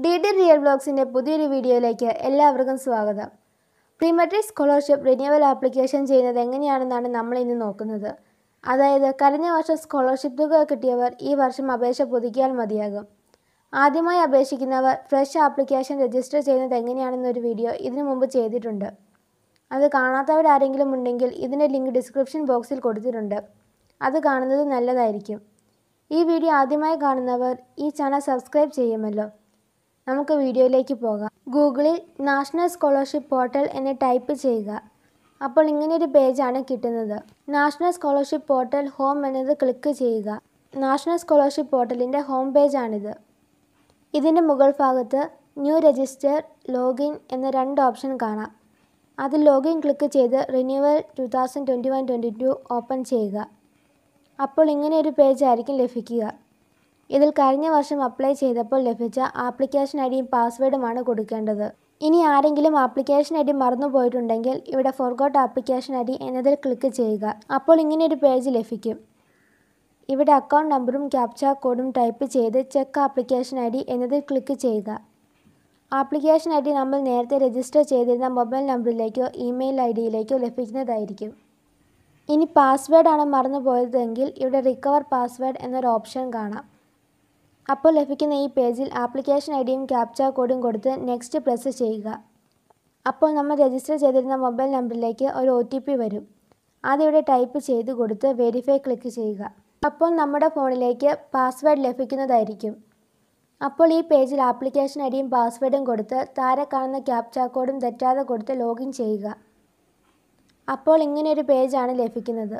D D real ബ്ലോഗ്സിൻ്റെ പുതിയൊരു വീഡിയോയിലേക്ക് എല്ലാവർക്കും സ്വാഗതം പ്രീമെട്രിക് സ്കോളർഷിപ്പ് റിന്യൂവൽ ആപ്ലിക്കേഷൻ ചെയ്യുന്നത് എങ്ങനെയാണെന്നാണ് നമ്മൾ ഇന്ന് നോക്കുന്നത് അതായത് കഴിഞ്ഞ വർഷം സ്കോളർഷിപ്പ് തുക കിട്ടിയവർ ഈ വർഷം അപേക്ഷ പുതുക്കിയാൽ മതിയാകും ആദ്യമായി അപേക്ഷിക്കുന്നവർ ഫ്രഷ് ആപ്ലിക്കേഷൻ രജിസ്റ്റർ ചെയ്യുന്നത് എങ്ങനെയാണെന്നൊരു വീഡിയോ ഇതിനു മുമ്പ് ചെയ്തിട്ടുണ്ട് അത് കാണാത്തവരാരെങ്കിലും ഉണ്ടെങ്കിൽ ഇതിൻ്റെ ലിങ്ക് ഡിസ്ക്രിപ്ഷൻ ബോക്സിൽ കൊടുത്തിട്ടുണ്ട് അത് കാണുന്നത് നല്ലതായിരിക്കും ഈ വീഡിയോ ആദ്യമായി കാണുന്നവർ ഈ ചാനൽ സബ്സ്ക്രൈബ് ചെയ്യുമല്ലോ നമുക്ക് വീഡിയോയിലേക്ക് പോകാം ഗൂഗിളിൽ നാഷണൽ സ്കോളർഷിപ്പ് പോർട്ടൽ എന്ന് ടൈപ്പ് ചെയ്യുക അപ്പോൾ ഇങ്ങനെയൊരു പേജാണ് കിട്ടുന്നത് നാഷണൽ സ്കോളർഷിപ്പ് പോർട്ടൽ ഹോം എന്നത് ക്ലിക്ക് ചെയ്യുക നാഷണൽ സ്കോളർഷിപ്പ് പോർട്ടലിൻ്റെ ഹോം പേജാണിത് ഇതിൻ്റെ മുകൾ ഭാഗത്ത് ന്യൂ രജിസ്റ്റർ ലോഗിൻ എന്ന രണ്ട് ഓപ്ഷൻ കാണാം അതിൽ ലോഗിൻ ക്ലിക്ക് ചെയ്ത് renewal two thousand twenty one twenty two open ചെയ്യുക അപ്പോൾ ഇങ്ങനെ ഒരു പേജ് ആയിരിക്കും ലഭിക്കുക ഇതിൽ കഴിഞ്ഞ വർഷം അപ്ലൈ ചെയ്തപ്പോൾ ലഭിച്ച ആപ്ലിക്കേഷൻ ഐ ഡിയും പാസ്വേഡുമാണ് കൊടുക്കേണ്ടത് ഇനി ആരെങ്കിലും ആപ്ലിക്കേഷൻ ഐ ഡി മറന്നു പോയിട്ടുണ്ടെങ്കിൽ ഇവിടെ ഫോർഗോട്ട് ആപ്ലിക്കേഷൻ ഐ ഡി എന്നതിൽ ക്ലിക്ക് ചെയ്യുക അപ്പോൾ ഇങ്ങനെ ഒരു പേജ് ലഭിക്കും ഇവിടെ അക്കൗണ്ട് നമ്പറും ക്യാപ്ച കോഡും ടൈപ്പ് ചെയ്ത് ചെക്ക് ആപ്ലിക്കേഷൻ ഐ ഡി എന്നതിൽ ക്ലിക്ക് ചെയ്യുക ആപ്ലിക്കേഷൻ ഐ ഡി നമ്മൾ നേരത്തെ രജിസ്റ്റർ ചെയ്തിരുന്ന മൊബൈൽ നമ്പറിലേക്കോ ഇമെയിൽ ഐ ഡിയിലേക്കോ ലഭിക്കുന്നതായിരിക്കും ഇനി പാസ്വേഡാണ് മറന്നു പോയതെങ്കിൽ ഇവിടെ റിക്കവർ പാസ്വേഡ് എന്നൊരു ഓപ്ഷൻ കാണാം അപ്പോൾ ലഭിക്കുന്ന ഈ പേജിൽ ആപ്ലിക്കേഷൻ ഐ ഡിയും ക്യാപ്ച കോഡും കൊടുത്ത് നെക്സ്റ്റ് പ്രസ് ചെയ്യുക അപ്പോൾ നമ്മൾ രജിസ്റ്റർ ചെയ്തിരുന്ന മൊബൈൽ നമ്പറിലേക്ക് ഒരു ഒ ടി പി വരും അതിവിടെ ടൈപ്പ് ചെയ്ത് കൊടുത്ത് വെരിഫൈ ക്ലിക്ക് ചെയ്യുക അപ്പോൾ നമ്മുടെ ഫോണിലേക്ക് പാസ്വേഡ് ലഭിക്കുന്നതായിരിക്കും അപ്പോൾ ഈ പേജിൽ ആപ്ലിക്കേഷൻ ഐ ഡിയും പാസ്വേഡും കൊടുത്ത് താരെ കാണുന്ന ക്യാപ്ച കോഡും തെറ്റാതെ കൊടുത്ത് ലോഗിൻ ചെയ്യുക അപ്പോൾ ഇങ്ങനെയൊരു പേജാണ് ലഭിക്കുന്നത്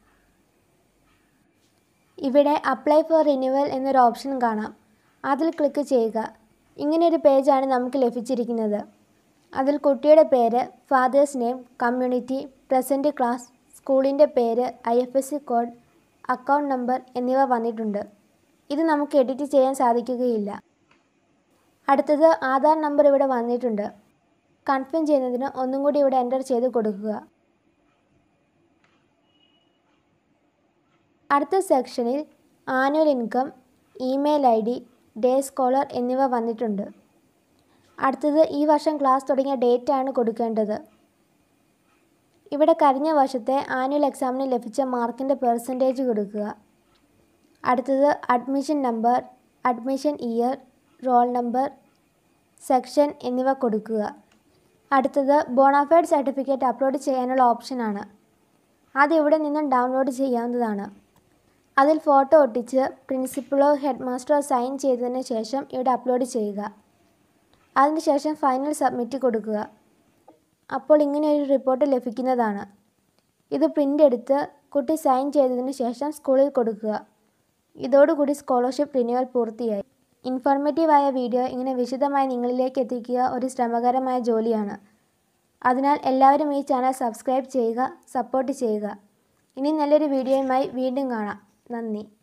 ഇവിടെ അപ്ലൈ ഫോർ റിന്യൂവൽ എന്നൊരു ഓപ്ഷൻ കാണാം അതിൽ ക്ലിക്ക് ചെയ്യുക ഇങ്ങനെയൊരു പേജാണ് നമുക്ക് ലഭിച്ചിരിക്കുന്നത് അതിൽ കുട്ടിയുടെ പേര് father's name community present class സ്കൂളിൻ്റെ പേര് I F S C code account number എന്നിവ വന്നിട്ടുണ്ട് ഇത് നമുക്ക് എഡിറ്റ് ചെയ്യാൻ സാധിക്കുകയില്ല അടുത്തത് ആധാർ നമ്പർ ഇവിടെ വന്നിട്ടുണ്ട് കൺഫേം ചെയ്യുന്നതിന് ഒന്നും കൂടി ഇവിടെ എൻ്റർ ചെയ്ത് കൊടുക്കുക അടുത്ത സെക്ഷനിൽ annual income email I D day scholar എന്നിവ വന്നിട്ടുണ്ട് അടുത്തത് ഈ വർഷം ക്ലാസ് തുടങ്ങിയ ഡേറ്റ് ആണ് കൊടുക്കേണ്ടത് ഇവിടെ കഴിഞ്ഞ വർഷത്തെ ആനുവൽ എക്സാമിന് ലഭിച്ച മാർക്കിൻ്റെ പെർസെൻറ്റേജ് കൊടുക്കുക അടുത്തത് admission number admission year roll number section എന്നിവ കൊടുക്കുക അടുത്തത് ബോണാഫൈഡ് സർട്ടിഫിക്കറ്റ് അപ്ലോഡ് ചെയ്യാനുള്ള ഓപ്ഷനാണ് അത് ഇവിടെ നിന്നും ഡൗൺലോഡ് ചെയ്യാവുന്നതാണ് അതിൽ ഫോട്ടോ ഒട്ടിച്ച് പ്രിൻസിപ്പളോ ഹെഡ് മാസ്റ്ററോ സൈൻ ചെയ്തതിന് ശേഷം ഇവിടെ അപ്ലോഡ് ചെയ്യുക അതിനുശേഷം ഫൈനൽ സബ്മിറ്റ് കൊടുക്കുക അപ്പോൾ ഇങ്ങനെ ഒരു റിപ്പോർട്ട് ലഭിക്കുന്നതാണ് ഇത് പ്രിൻ്റ് എടുത്ത് കുട്ടി സൈൻ ചെയ്തതിന് ശേഷം സ്കൂളിൽ കൊടുക്കുക ഇതോടുകൂടി സ്കോളർഷിപ്പ് റിന്യൂവൽ പൂർത്തിയായി ഇൻഫോർമേറ്റീവായ വീഡിയോ ഇങ്ങനെ വിശദമായി നിങ്ങളിലേക്ക് എത്തിക്കുക ഒരു ശ്രമകരമായ ജോലിയാണ് അതിനാൽ എല്ലാവരും ഈ ചാനൽ സബ്സ്ക്രൈബ് ചെയ്യുക സപ്പോർട്ട് ചെയ്യുക ഇനി നല്ലൊരു വീഡിയോയുമായി വീണ്ടും കാണാം നന്ദി